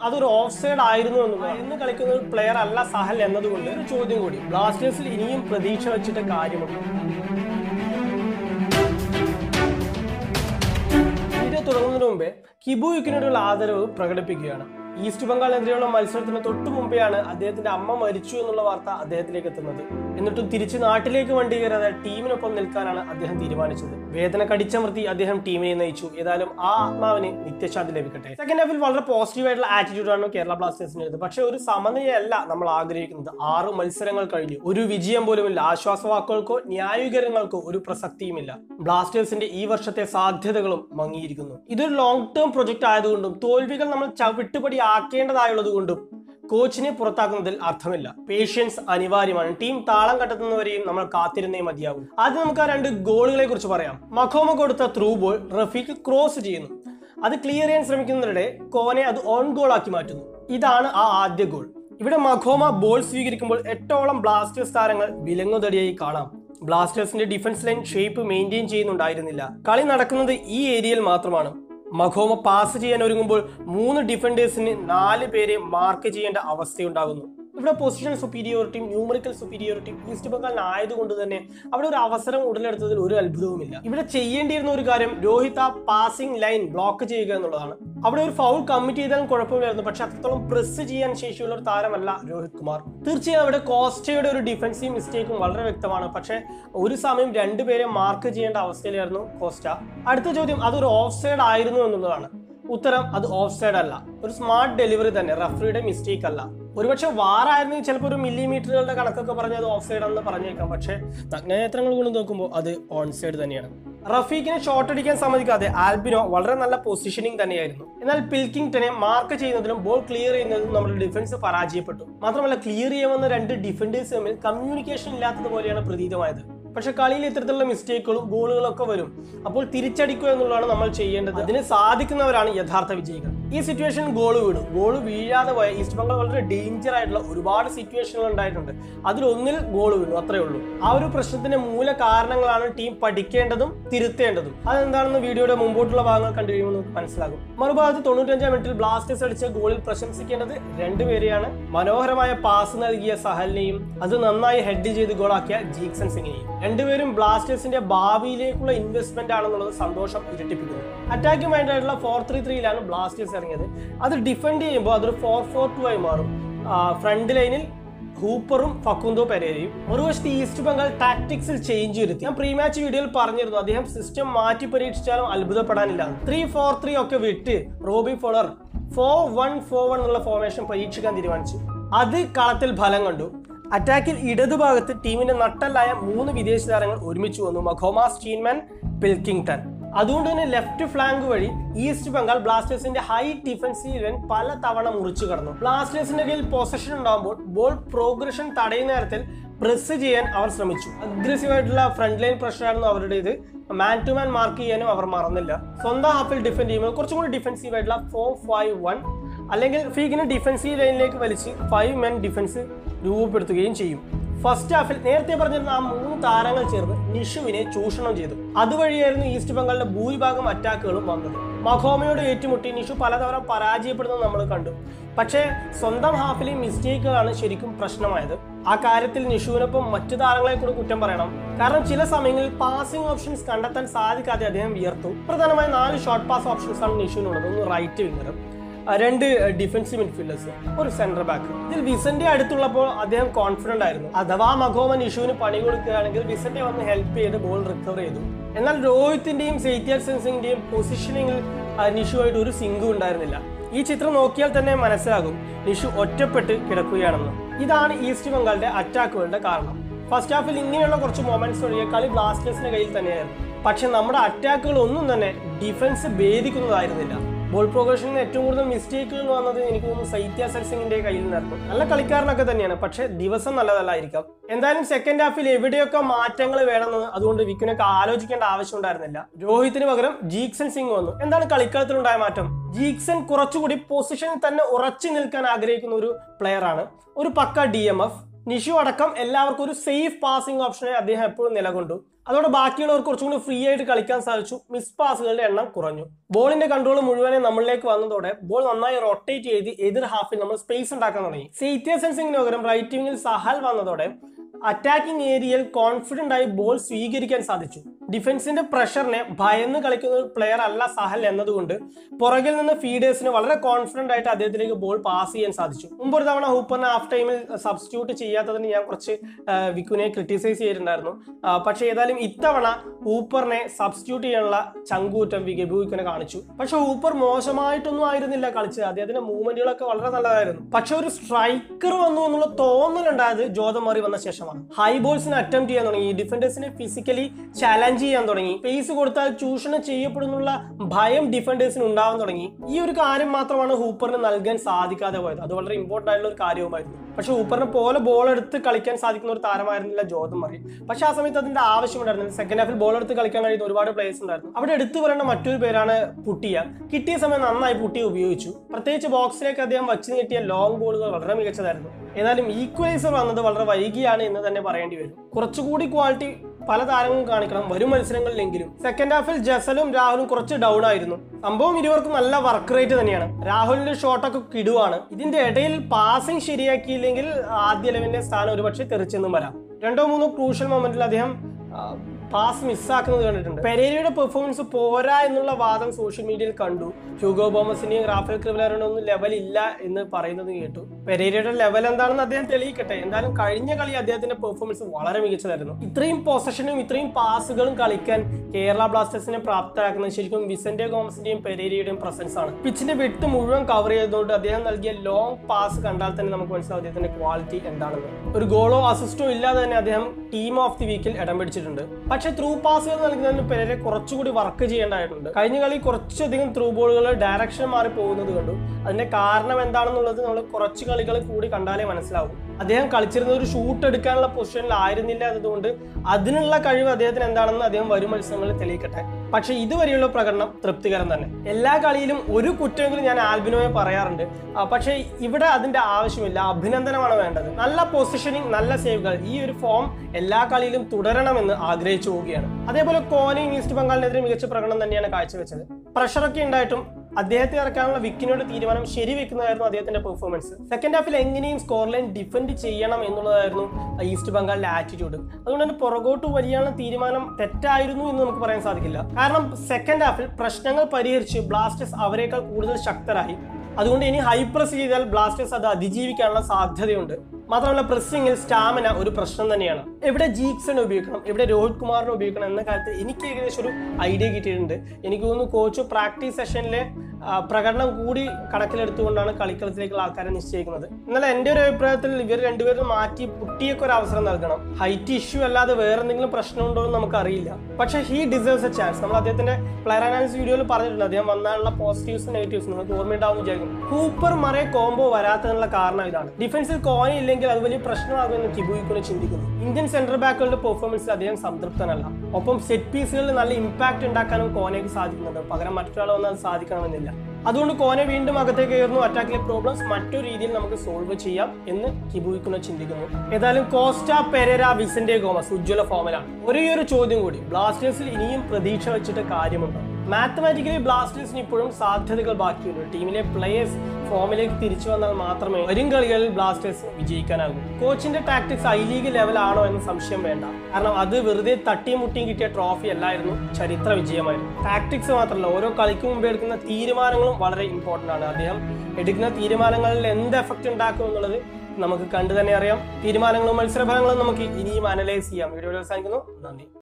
അതൊരു of side ആയിരുന്നു എന്നും ഇന്ന് കളിക്കുന്ന ഒരു പ്ലെയർ അല്ല സഹൽ എന്നതുകൊണ്ട് ഒരു ചോദ്യം കൂടി ബ്ലാസ്റ്റേഴ്സിൽ ഇനിയും പ്രതീക്ഷ വെച്ചിട്ട് കാര്യമുണ്ട് വീഡിയോ തുടങ്ങുന്നതിന് മുമ്പേ കിബുയിക്കിനോടുള്ള ആദരവ് പ്രകടിപ്പിക്കുകയാണ് ഈസ്റ്റ് ബംഗാളിനെതിരെയുള്ള മത്സരത്തിന് തൊട്ടു മുമ്പെയാണ് അദ്ദേഹത്തിന്റെ അമ്മ മരിച്ചു എന്നുള്ള വാർത്ത അദ്ദേഹത്തിലേക്ക് എത്തുന്നത് എന്നിട്ടും തിരിച്ച് നാട്ടിലേക്ക് വണ്ടി കയറാതെ ടീമിനൊപ്പം നിൽക്കാനാണ് അദ്ദേഹം തീരുമാനിച്ചത് വേദന കടിച്ചമർത്തി അദ്ദേഹം ടീമിനെ നയിച്ചു ഏതായാലും ആ ആത്മാവിന് നിത്യശാന്തി ലഭിക്കട്ടെ സെക്കൻഡ് ഹാഫിൽ വളരെ പോസിറ്റീവ് ആയിട്ടുള്ള ആറ്റിറ്റ്യൂഡാണ് കേരള ബ്ലാസ്റ്റേഴ്സിന് പക്ഷേ ഒരു സമനിലയല്ല നമ്മൾ ആഗ്രഹിക്കുന്നത് ആറ് മത്സരങ്ങൾ കഴിഞ്ഞു ഒരു വിജയം പോലുമില്ല ആശ്വാസവാക്കുകൾക്കോ ന്യായീകരണങ്ങൾക്കോ ഒരു പ്രസക്തിയുമില്ല ബ്ലാസ്റ്റേഴ്സിന്റെ ഈ വർഷത്തെ സാധ്യതകളും മങ്ങിയിരിക്കുന്നു ഇതൊരു ലോങ് ടേം പ്രൊജക്ട് ആയതുകൊണ്ടും തോൽവികൾ നമ്മൾ ചവിട്ടുപടി ആക്കേണ്ടതായുള്ളതുകൊണ്ടും കോച്ചിനെ പുറത്താക്കുന്നതിൽ അർത്ഥമില്ല പേഷ്യൻസ് അനിവാര്യമാണ് ടീം താളം കണ്ടെത്തുന്നവരെയും നമ്മൾ കാത്തിരുന്നേ മതിയാവും ആദ്യം നമുക്ക് ആ രണ്ട് ഗോളുകളെ കുറിച്ച് പറയാം മഖോമ കൊടുത്ത ത്രൂ ബോൾ റഫീഖ് ക്രോസ് ചെയ്യുന്നു അത് ക്ലിയർ ചെയ്യാൻ ശ്രമിക്കുന്നതിനിടെ കോനെ അത് ഓൺ ഗോൾ ആക്കി മാറ്റുന്നു ഇതാണ് ആ ആദ്യ ഗോൾ ഇവിടെ മഖോമ ബോൾ സ്വീകരിക്കുമ്പോൾ എട്ടോളം ബ്ലാസ്റ്റേഴ്സ് താരങ്ങൾ വിലങ്ങുതടിയായി കാണാം ബ്ലാസ്റ്റേഴ്സിന്റെ ഡിഫൻസ് ലൈൻ ഷേപ്പ് മെയിൻറ്റെയിൻ ചെയ്യുന്നുണ്ടായിരുന്നില്ല കളി നടക്കുന്നത് ഈ ഏരിയയിൽ മാത്രമാണ് മഖോമ പാസ് ചെയ്യാൻ ഒരുങ്ങുമ്പോൾ മൂന്ന് ഡിഫൻഡേഴ്സിന് നാല് പേരെ മാർക്ക് ചെയ്യേണ്ട അവസ്ഥയുണ്ടാകുന്നു ഇവിടെ പൊസിഷൻ സുപ്പീരിയോറിറ്റിയും ന്യൂമറിക്കൽ സുപ്പീരിയോറിറ്റിയും ഈസ്റ്റ് ബംഗാളിന് ആയതുകൊണ്ട് തന്നെ അവിടെ ഒരു അവസരം ഉടലെടുത്തതിൽ ഒരു അത്ഭുതവുമില്ല ഇവിടെ ചെയ്യേണ്ടിയിരുന്ന ഒരു കാര്യം രോഹിത് ആ പാസിംഗ് ലൈൻ ബ്ലോക്ക് ചെയ്യുക എന്നുള്ളതാണ് അവിടെ ഒരു ഫൗൾ കമ്മിറ്റ് ചെയ്താലും കുഴപ്പമില്ലായിരുന്നു പക്ഷെ അത്രത്തോളം പ്രസ് ചെയ്യാൻ ശേഷിയുള്ള ഒരു താരമല്ല രോഹിത് കുമാർ തീർച്ചയായും അവിടെ കോസ്റ്റയുടെ ഒരു ഡിഫൻസീവ് മിസ്റ്റേക്കും വളരെ വ്യക്തമാണ് പക്ഷെ ഒരു സമയം രണ്ടുപേരെ മാർക്ക് ചെയ്യേണ്ട അവസ്ഥയിലായിരുന്നു കോസ്റ്റ അടുത്ത ചോദ്യം അതൊരു ഓഫ് സൈഡ് ആയിരുന്നു എന്നുള്ളതാണ് ഉത്തരം അത് ഓഫ് സൈഡ് അല്ല ഒരു സ്മാർട്ട് ഡെലിവറി തന്നെ റഫറിയുടെ മിസ്റ്റേക്ക് അല്ല ഒരുപക്ഷെ വാറായിരുന്നെങ്കിൽ ചിലപ്പോൾ ഒരു മില്ലിമീറ്ററുകളുടെ കണക്കൊക്കെ പറഞ്ഞ് അത് ഓഫ് സൈഡ് ആണെന്ന് പറഞ്ഞേക്കാം പക്ഷേ നഗ്നനേത്രങ്ങൾ കൊണ്ട് നോക്കുമ്പോൾ അത് ഓൺ സൈഡ് തന്നെയാണ് റഫീഖിനെ ഷോട്ട് അടിക്കാൻ സമ്മതിക്കാതെ ആൽബിനോ വളരെ നല്ല പൊസിഷനിങ് തന്നെയായിരുന്നു എന്നാൽ പിൽക്കിങ്ടനെ മാർക്ക് ചെയ്യുന്നതിലും ബോൾ ക്ലിയർ ചെയ്യുന്നതിലും നമ്മുടെ ഡിഫൻസ് പരാജയപ്പെട്ടു മാത്രമല്ല ക്ലിയർ ചെയ്യാമെന്ന രണ്ട് ഡിഫൻഡേഴ്സ് തമ്മിൽ കമ്മ്യൂണിക്കേഷൻ ഇല്ലാത്തതുപോലെയാണ് പ്രതീതമായത് പക്ഷെ കളിയിൽ ഇത്തരത്തിലുള്ള മിസ്റ്റേക്കുകളും ഗോളുകളൊക്കെ വരും അപ്പോൾ തിരിച്ചടിക്കുക എന്നുള്ളതാണ് നമ്മൾ ചെയ്യേണ്ടത് അതിന് സാധിക്കുന്നവരാണ് യഥാർത്ഥ വിജയികൾ ഈ സിറ്റുവേഷൻ ഗോൾ വീണു ഗോൾ വീഴാതെ പോയ ഈസ്റ്റ് ബംഗാൾ വളരെ ഡേഞ്ചർ ആയിട്ടുള്ള ഒരുപാട് സിറ്റുവേഷനുകൾ ഉണ്ടായിട്ടുണ്ട് അതിലൊന്നിൽ ഗോൾ വീണു അത്രേ ഉള്ളൂ ആ ഒരു പ്രശ്നത്തിന്റെ മൂല കാരണങ്ങളാണ് ടീം പഠിക്കേണ്ടതും തിരുത്തേണ്ടതും അതെന്താണെന്ന് വീഡിയോയുടെ മുമ്പോട്ടുള്ള ഭാഗങ്ങൾ കണ്ടു കഴിയുമ്പോൾ നമുക്ക് മനസ്സിലാകും മറുഭാഗത്ത് തൊണ്ണൂറ്റഞ്ചാം മിനിറ്റിൽ ബ്ലാസ്റ്റേഴ്സ് അടിച്ച ഗോളിൽ പ്രശംസിക്കേണ്ടത് രണ്ടുപേരെയാണ് മനോഹരമായ പാസ് നൽകിയ സഹലിനെയും അത് നന്നായി ഹെഡ് ചെയ്ത് ഗോളാക്കിയ ജീക്സൺ സിംഗിനെയും രണ്ടുപേരും ബ്ലാസ്റ്റേഴ്സിന്റെ ഭാവിയിലേക്കുള്ള ഇൻവെസ്റ്റ്മെന്റ് ആണെന്നുള്ളത് സന്തോഷം ഇരട്ടിപ്പിക്കുന്നു അറ്റാക്കിംഗ് മൈൻഡായിട്ടുള്ള ഫോർ ത്രീ ത്രീയിലാണ് ബ്ലാസ്റ്റേഴ്സ് ഇറങ്ങിയത് അത് ഡിഫെൻഡ് ചെയ്യുമ്പോൾ അതൊരു ഫോർ ഫോർ ടു ആയി മാറും ഫ്രണ്ട് ലൈനിൽ ഹൂപ്പറും ഫക്കുന്തോ പെരേരയും മറുവശത്ത് ഈസ്റ്റ് ബംഗാൾ ടാക്ടിക്സിൽ ചേഞ്ച് വരുത്തി ഞാൻ പ്രീ മാച്ച് വീഡിയോയിൽ പറഞ്ഞിരുന്നു അദ്ദേഹം സിസ്റ്റം മാറ്റി പരീക്ഷിച്ചാലും അത്ഭുതപ്പെടാനില്ല ത്രീ ഫോർ ത്രീ ഒക്കെ വിട്ട് Robbie Fowler four one four one എന്നുള്ള ഫോർമേഷൻ പരീക്ഷിക്കാൻ തീരുമാനിച്ചു അത് കളത്തിൽ ഫലം കണ്ടു അറ്റാക്കിൽ ഇടതുഭാഗത്ത് ടീമിന്റെ നട്ടല്ലായ മൂന്ന് വിദേശ താരങ്ങൾ ഒരുമിച്ച് വന്നു മഖോമ സ്റ്റീൻമാൻ പിൽക്കിങ്ടൺ അതുകൊണ്ട് തന്നെ ലെഫ്റ്റ് ഫ്ലാങ്ക് വഴി ഈസ്റ്റ് ബംഗാൾ ബ്ലാസ്റ്റേഴ്സിന്റെ ഹൈ ഡിഫൻസീവ് ഇവൻ പല തവണ മുറിച്ചു കടന്നു ബ്ലാസ്റ്റേഴ്സിന്റെ കയ്യിൽ പൊസഷൻ ഉണ്ടാകുമ്പോൾ ബോൾ പ്രോഗ്രഷൻ തടയുന്ന തരത്തിൽ പ്രസ് ചെയ്യാൻ അവർ ശ്രമിച്ചു അഗ്രസീവ് ആയിട്ടുള്ള ഫ്രണ്ട് ലൈൻ പ്രഷറായിരുന്നു അവരുടേത് മാൻ ടു മാൻ മാർക്ക് ചെയ്യാനും അവർ മറന്നില്ല സ്വന്തം ഹാഫിൽ ഡിഫെൻഡ് ചെയ്യുമ്പോൾ കുറച്ചും കൂടി ഡിഫൻസീവ് ആയിട്ടുള്ള ഫോർ ഫൈവ് വൺ അല്ലെങ്കിൽ ഫീഗിനെ ഡിഫൻസീവ് ലൈനിലേക്ക് വലിച്ച് ഫൈവ് മെൻ ഡിഫൻസ് രൂപപ്പെടുത്തുകയും ചെയ്യും ഫസ്റ്റ് ഹാഫിൽ നേരത്തെ പറഞ്ഞിരുന്ന ആ മൂന്ന് താരങ്ങൾ ചേർന്ന് നിഷുവിനെ ചൂഷണം ചെയ്തു അതുവഴിയായിരുന്നു ഈസ്റ്റ് ബംഗാളിന്റെ ഭൂരിഭാഗം അറ്റാക്കുകളും വന്നത് മഖോമയോട് ഏറ്റുമുട്ടി നിഷു പലതവണ പരാജയപ്പെടുന്നത് നമ്മൾ കണ്ടു പക്ഷേ സ്വന്തം ഹാഫിലെ മിസ്റ്റേക്കുകളാണ് ശരിക്കും പ്രശ്നമായത് ആ കാര്യത്തിൽ നിഷുവിനൊപ്പം മറ്റു താരങ്ങളെ കൂടെ കുറ്റം പറയണം കാരണം ചില സമയങ്ങളിൽ പാസിംഗ് ഓപ്ഷൻസ് കണ്ടെത്താൻ സാധിക്കാതെ അദ്ദേഹം വിയർത്തു പ്രധാനമായും നാല് ഷോർട്ട് പാസ് ഓപ്ഷൻസ് ആണ് നിഷുവിനുള്ളത് ഒന്ന് റൈറ്റ് വിങ്ങറും ആ, രണ്ട് ഡിഫൻസീവ് മിഡ്ഫീൽഡേഴ്സ് ഒരു സെന്റർ ബാക്ക് ഇതിൽ വിസന്റെ അടുത്തുള്ളപ്പോൾ അദ്ദേഹം കോൺഫിഡന്റ് ആയിരുന്നു അഥവാ മഖോമൻ ഇഷുവിന് പണി കൊടുക്കുകയാണെങ്കിൽ വിസന്റെ വന്ന് ഹെൽപ്പ് ചെയ്ത് ബോൾ റിക്കവർ ചെയ്തു എന്നാൽ രോഹിത്തിന്റെയും സെയ്ത്യാൽ സെൻസിന്റെയും പൊസിഷനിങ്ങിൽ നിഷുവായിട്ട് ഒരു സിങ്കും ഉണ്ടായിരുന്നില്ല ഈ ചിത്രം നോക്കിയാൽ തന്നെ മനസ്സിലാകും നിഷു ഒറ്റപ്പെട്ട് കിടക്കുകയാണെന്ന് ഇതാണ് ഈസ്റ്റ് ബംഗാളിന്റെ അറ്റാക്കുകളുടെ കാരണം ഫസ്റ്റ് ഹാഫിൽ ഇങ്ങനെയുള്ള കുറച്ച് മൊമെന്റ്സ് ഒഴികെ കളി ബ്ലാസ്റ്റേഴ്സിന്റെ കയ്യിൽ തന്നെയായിരുന്നു പക്ഷെ നമ്മുടെ അറ്റാക്കുകൾ ഒന്നും തന്നെ ഡിഫൻസ് ഭേദിക്കുന്നതായിരുന്നില്ല ബോൾ പ്രോഗ്രഷനിൽ ഏറ്റവും കൂടുതൽ മിസ്റ്റേക്കുകൾ വന്നത് എനിക്ക് തോന്നുന്നു സൈത്യ സൽസിംഗിന്റെ കയ്യിൽ നിന്നായിരുന്നു നല്ല കളിക്കാരനൊക്കെ തന്നെയാണ് പക്ഷെ ദിവസം നല്ലതല്ലായിരിക്കാം എന്തായാലും സെക്കൻഡ് ഹാഫിൽ എവിടെയൊക്കെ മാറ്റങ്ങൾ വേണമെന്ന് അതുകൊണ്ട് വിക്കിനൊക്കെ ആലോചിക്കേണ്ട ആവശ്യം ഉണ്ടായിരുന്നില്ല രോഹിത്തിന് പകരം ജീക്സൺ സിംഗ് വന്നു എന്താണ് കളിക്കളത്തിലുണ്ടായ മാറ്റം ജീക്സൺ കുറച്ചുകൂടി പൊസിഷനിൽ തന്നെ ഉറച്ചു നിൽക്കാൻ ആഗ്രഹിക്കുന്ന ഒരു പ്ലെയർ ആണ് ഒരു പക്ക ഡി എം എഫ് നിഷു അടക്കം എല്ലാവർക്കും ഒരു സേഫ് പാസിംഗ് ഓപ്ഷനെ അദ്ദേഹം എപ്പോഴും നിലകൊണ്ടു അതോടെ ബാക്കിയുള്ളവർക്ക് കുറച്ചും കൂടി ഫ്രീ ആയിട്ട് കളിക്കാൻ സാധിച്ചു മിസ് പാസുകളുടെ എണ്ണം കുറഞ്ഞു ബോളിന്റെ കൺട്രോൾ മുഴുവനെ നമ്മളിലേക്ക് വന്നതോടെ ബോൾ നന്നായി റൊട്ടേറ്റ് ചെയ്ത് എതിർ ഹാഫിൽ നമ്മൾ സ്പേസ് ഉണ്ടാക്കാൻ തുടങ്ങി സേത്യ സിംഗിന് പകരം റൈറ്റ് വിങ്ങിൽ സഹൽ വന്നതോടെ അറ്റാക്കിംഗ് ഏരിയയിൽ കോൺഫിഡന്റ് ആയി ബോൾ സ്വീകരിക്കാൻ സാധിച്ചു ഡിഫൻസിന്റെ പ്രഷറിനെ ഭയന്ന് കളിക്കുന്ന ഒരു പ്ലെയർ അല്ല സഹൽ എന്നതുകൊണ്ട് പുറകിൽ നിന്ന് ഫീഡേഴ്സിന് വളരെ കോൺഫിഡന്റ് ആയിട്ട് അദ്ദേഹത്തിലേക്ക് ബോൾ പാസ് ചെയ്യാൻ സാധിച്ചു മുമ്പ് ഒരു തവണ ഹൂപ്പറിനെ ഹാഫ് ടൈമിൽ സബ്സ്റ്റിറ്റ്യൂട്ട് ചെയ്യാത്തതിന് ഞാൻ കുറച്ച് ആ, വിക്കുനെ ക്രിട്ടിസൈസ് ചെയ്തിട്ടുണ്ടായിരുന്നു ആ, പക്ഷേ ഏതായാലും ഇത്തവണ ഹൂപ്പറിനെ സബ്സ്റ്റിറ്റ്യൂട്ട് ചെയ്യാനുള്ള ചങ്കൂറ്റം വിഗബു വിക്കുനെ കാണിച്ചു പക്ഷെ ഹൂപ്പർ മോശമായിട്ടൊന്നും ആയിരുന്നില്ല കളിച്ചത് അദ്ദേഹത്തിന്റെ മൂവ്മെന്റുകളൊക്കെ വളരെ നല്ലതായിരുന്നു പക്ഷെ ഒരു സ്ട്രൈക്കർ വന്നു എന്നുള്ള തോന്നലുണ്ടായത് ജോതമാറി വന്ന ശേഷമാണ് ഹൈ ബോൾസിന് അറ്റംപ്റ്റ് ചെയ്യാൻ തുടങ്ങി ഡിഫൻഡേഴ്സിനെ ഫിസിക്കലി ചാലഞ്ച് ചെയ്യാൻ തുടങ്ങി പേസ് കൊടുത്താൽ ചൂഷണം ചെയ്യപ്പെടുന്നുള്ള ഭയം ഡിഫൻഡേഴ്സിന് ഉണ്ടാവാൻ തുടങ്ങി ഈ ഒരു കാര്യം മാത്രമാണ് ഹൂപ്പറിന് നൽകാൻ സാധിക്കാതെ പോയത് അത് വളരെ ഇമ്പോർട്ടന്റ് ആയിട്ടുള്ള ഒരു കാര്യവുമായിരുന്നു പക്ഷെ ഹൂപ്പറിനെ പോലെ ബോൾ എടുത്ത് കളിക്കാൻ സാധിക്കുന്ന ഒരു താരമായിരുന്നില്ല ജോതം മറി പക്ഷെ ആ സമയത്ത് അതിന്റെ ആവശ്യമുണ്ടായിരുന്നു സെക്കൻഡ് ഹാഫിൽ ബോൾ എടുത്ത് കളിക്കാൻ കഴിയുന്ന ഒരുപാട് പ്ലേയേഴ്സ് ഉണ്ടായിരുന്നു അവിടെ എടുത്തു പറയേണ്ട മറ്റൊരു പേരാണ് പുട്ടിയ കിട്ടിയ സമയം നന്നായി പുട്ടിയ ഉപയോഗിച്ചു പ്രത്യേകിച്ച് ബോക്സിലേക്ക് അദ്ദേഹം വച്ചു നീട്ടിയ ലോങ് ബോളുകൾ വളരെ മികച്ചതായിരുന്നു ഏതായാലും ഈക്വലൈസർ വന്നത് വളരെ വൈകിയാണ് എന്ന് തന്നെ പറയേണ്ടി വരും കുറച്ചുകൂടി ക്വാളിറ്റി പല താരങ്ങളും കാണിക്കണം വരും മത്സരങ്ങളിലെങ്കിലും സെക്കൻഡ് ഹാഫിൽ ജസലും രാഹുലും കുറച്ച് ഡൗൺ ആയിരുന്നു സംഭവം ഇരുവർക്കും നല്ല വർക്ക് റേറ്റ് തന്നെയാണ് രാഹുലിന്റെ ഷോട്ടൊക്കെ കിടുവാണ് ഇതിന്റെ ഇടയിൽ പാസിംഗ് ശരിയാക്കിയില്ലെങ്കിൽ ആദ്യ ലെവലിന്റെ സ്ഥാനം ഒരുപക്ഷെ തെറിച്ചെന്നും വരാം രണ്ടോ മൂന്നോ ക്രൂഷ്യൽ മൊമെന്റിൽ അദ്ദേഹം പാസ് മിസ്സാക്കുന്നത് കണ്ടിട്ടുണ്ട് പെരേരയുടെ പെർഫോമൻസ് പോരാ എന്നുള്ള വാദം സോഷ്യൽ മീഡിയയിൽ കണ്ടു ഹ്യൂഗോ ബോമസിന്റെയും റാഫേൽ ക്രിവലറിന്റെ ഒന്നും ലെവൽ ഇല്ല എന്ന് പറയുന്നത് കേട്ടു പെരേരയുടെ ലെവൽ എന്താണെന്ന് അദ്ദേഹം തെളിയിക്കട്ടെ എന്തായാലും കഴിഞ്ഞ കളി അദ്ദേഹത്തിന്റെ പെർഫോമൻസ് വളരെ മികച്ചതായിരുന്നു ഇത്രയും പൊസഷനും ഇത്രയും പാസുകളും കളിക്കാൻ കേരള ബ്ലാസ്റ്റേഴ്സിനെ പ്രാപ്തരാക്കുന്നത് ശരിക്കും വിസന്റെ ഗോമസിന്റെയും പെരേരയുടെയും പ്രസൻസ് ആണ് പിച്ചിന്റെ വെട്ട് മുഴുവൻ കവർ ചെയ്തുകൊണ്ട് അദ്ദേഹം നൽകിയ ലോങ് പാസ് കണ്ടാൽ തന്നെ നമുക്ക് മനസ്സിലാവും അദ്ദേഹത്തിന്റെ ക്വാളിറ്റി എന്താണെന്ന് ഒരു ഗോളോ അസിസ്റ്റോ ഇല്ലാതെ തന്നെ അദ്ദേഹം ടീം ഓഫ് ദി വീക്കിൽ ഇടം പിടിച്ചിട്ടുണ്ട് പക്ഷെ ത്രൂ പാസുകൾ നൽകുന്നതിന് പെരേരെ കുറച്ചുകൂടി വർക്ക് ചെയ്യേണ്ടതായിട്ടുണ്ട് കഴിഞ്ഞ കളി കുറച്ചധികം ത്രൂ ബോളുകൾ ഡയറക്ഷൻ മാറി പോകുന്നത് കണ്ടു അതിന്റെ കാരണം എന്താണെന്നുള്ളത് നമ്മൾ കുറച്ച് കളികൾ കൂടി കണ്ടാലേ മനസ്സിലാവും അദ്ദേഹം കളിച്ചിരുന്നത് ഒരു ഷൂട്ട് എടുക്കാനുള്ള പൊസിഷനിലായിരുന്നില്ല എന്നതുകൊണ്ട് അതിനുള്ള കഴിവ് അദ്ദേഹത്തിന് എന്താണെന്ന് അദ്ദേഹം വരും മത്സരങ്ങളിൽ തെളിയിക്കട്ടെ പക്ഷെ ഇതുവരെയുള്ള പ്രകടനം തൃപ്തികരം തന്നെ എല്ലാ കളിയിലും ഒരു കുറ്റമെങ്കിലും ഞാൻ ആൽബിനോയെ പറയാറുണ്ട് ആ, പക്ഷേ ഇവിടെ അതിന്റെ ആവശ്യമില്ല അഭിനന്ദനമാണ് വേണ്ടത് നല്ല പൊസിഷനിങ് നല്ല സേവുകൾ ഈ ഒരു ഫോം എല്ലാ കളിയിലും തുടരണമെന്ന് ആഗ്രഹിച്ചു പോവുകയാണ് അതേപോലെ കോനയും ഈസ്റ്റ് ബംഗാളിനെതിരെ മികച്ച പ്രകടനം തന്നെയാണ് കാഴ്ചവെച്ചത് പ്രഷറൊക്കെ ഉണ്ടായിട്ടും അദ്ദേഹത്തെ ഇറക്കാനുള്ള വിക്കിനോട് തീരുമാനം ശരിവെക്കുന്നതായിരുന്നു അദ്ദേഹത്തിന്റെ പെർഫോമൻസ് സെക്കൻഡ് ഹാഫിൽ എങ്ങനെയും സ്കോർ ലൈൻ ഡിഫെൻഡ് ചെയ്യണം എന്നുള്ളതായിരുന്നു ഈസ്റ്റ് ബംഗാളിന്റെ ആറ്റിറ്റ്യൂഡ് അതുകൊണ്ട് തന്നെ പുറകോട്ട് വലിയാനുള്ള തീരുമാനം തെറ്റായിരുന്നു എന്ന് നമുക്ക് പറയാൻ സാധിക്കില്ല കാരണം സെക്കൻഡ് ഹാഫിൽ പ്രശ്നങ്ങൾ പരിഹരിച്ച് ബ്ലാസ്റ്റേഴ്സ് അവരെക്കാൾ കൂടുതൽ ശക്തരായി അതുകൊണ്ട് ഇനി ഹൈ പ്രസ് ചെയ്താൽ ബ്ലാസ്റ്റേഴ്സ് അത് അതിജീവിക്കാനുള്ള സാധ്യതയുണ്ട് മാത്രമല്ല പ്രസ്സിങ്ങിൽ സ്റ്റാമിന ഒരു പ്രശ്നം തന്നെയാണ് എവിടെ ജീക്സൺ ഉപയോഗിക്കണം എവിടെ രോഹിത് കുമാറിനെ ഉപയോഗിക്കണം എന്ന കാര്യത്തിൽ എനിക്ക് ഏകദേശം ഒരു ഐഡിയ കിട്ടിയിട്ടുണ്ട് എനിക്ക് തോന്നുന്നു കോച്ച് പ്രാക്ടീസ് സെഷനിലെ ആ, പ്രകടനം കൂടി കണക്കിലെടുത്തുകൊണ്ടാണ് കളിക്കളത്തിലേക്കുള്ള ആൾക്കാരെ നിശ്ചയിക്കുന്നത് എന്നാൽ എൻ്റെ ഒരു അഭിപ്രായത്തിൽ ഇവർ രണ്ടുപേരും മാറ്റി പുട്ടിയൊക്കെ ഒരു അവസരം നൽകണം ഹൈറ്റ് ഇഷ്യൂ അല്ലാതെ വേറെ എന്തെങ്കിലും പ്രശ്നമുണ്ടോ എന്ന് നമുക്കറിയില്ല പക്ഷേ ഹി ഡിസേർവ്സ് എ ചാൻസ് നമ്മൾ അദ്ദേഹത്തിന്റെ പ്ലെയർ അനാലിസിസ് വീഡിയോയിൽ പറഞ്ഞിട്ടുണ്ട് അദ്ദേഹം വന്നാലുള്ള പോസിറ്റീവ്സ് നെഗറ്റീവ്സ് നിങ്ങൾക്ക് ഓർമ്മയുണ്ടാവും വിചാരിക്കുന്നു കൂപ്പർ മറേ കോംബോ വരാത്തതിനുള്ള കാരണം ഇതാണ് ഡിഫൻസിൽ കോണി ഇല്ലെങ്കിൽ അത് വലിയ പ്രശ്നമാകുമെന്ന് കിബുയിക്കുനെ ചിന്തിക്കുന്നു ഇന്ത്യൻ സെന്റർ ബാക്കുകളുടെ പെർഫോമൻസിൽ അദ്ദേഹം സംതൃപ്തനല്ല ഒപ്പം സെറ്റ് പീസുകളിൽ നല്ല ഇമ്പാക്ട് ഉണ്ടാക്കാനും കോനയ്ക്ക് സാധിക്കുന്നുണ്ട് പകരം മറ്റൊരാൾ വന്നാൽ അത് സാധിക്കണമെന്നില്ല അതുകൊണ്ട് കോനെ വീണ്ടും അകത്തേക്ക് കയറുന്നു അറ്റാക്കിലെ പ്രോബ്ലംസ് മറ്റൊരു രീതിയിൽ നമുക്ക് സോൾവ് ചെയ്യാം എന്ന് കിബുയിക്കുന ചിന്തിക്കുന്നു ഏതായാലും കോസ്റ്റ പെരേര വിസന്റെ ഗോമസ് ഉജ്ജ്വല ഫോമിലാണ് ഒരേ ഒരു ചോദ്യം കൂടി ബ്ലാസ്റ്റേഴ്സിൽ ഇനിയും പ്രതീക്ഷ വെച്ചിട്ട് കാര്യമുണ്ടോ മാത്തമാറ്റിക്കലി ബ്ലാസ്റ്റേഴ്സിന് ഇപ്പോഴും സാധ്യതകൾ ബാക്കിയുണ്ട് ടീമിലെ പ്ലേയേഴ്സ് ഫോമിലേക്ക് തിരിച്ചു വന്നാൽ മാത്രമേ വരും കളികളിൽ ബ്ലാസ്റ്റേഴ്സ് വിജയിക്കാനാകൂ കോച്ചിന്റെ ടാക്ടിക്സ് ഐ ലീഗ് ലെവലാണോ എന്ന് സംശയം വേണ്ട കാരണം അത് വെറുതെ തട്ടിയും മുട്ടിയും കിട്ടിയ ട്രോഫി അല്ലായിരുന്നു ചരിത്ര വിജയമായിരുന്നു ടാക്ടിക്സ് മാത്രമല്ല ഓരോ കളിക്ക് മുമ്പ് എടുക്കുന്ന തീരുമാനങ്ങളും വളരെ ഇമ്പോർട്ടന്റ് ആണ് അദ്ദേഹം എടുക്കുന്ന തീരുമാനങ്ങളിൽ എന്ത് എഫക്റ്റ് ഉണ്ടാക്കും എന്നുള്ളത് നമുക്ക് കണ്ടു തന്നെ അറിയാം തീരുമാനങ്ങളും മത്സരഫലങ്ങളും നമുക്ക് ഇനിയും അനലൈസ് ചെയ്യാം വീഡിയോ അവസാനിക്കുന്നു നന്ദി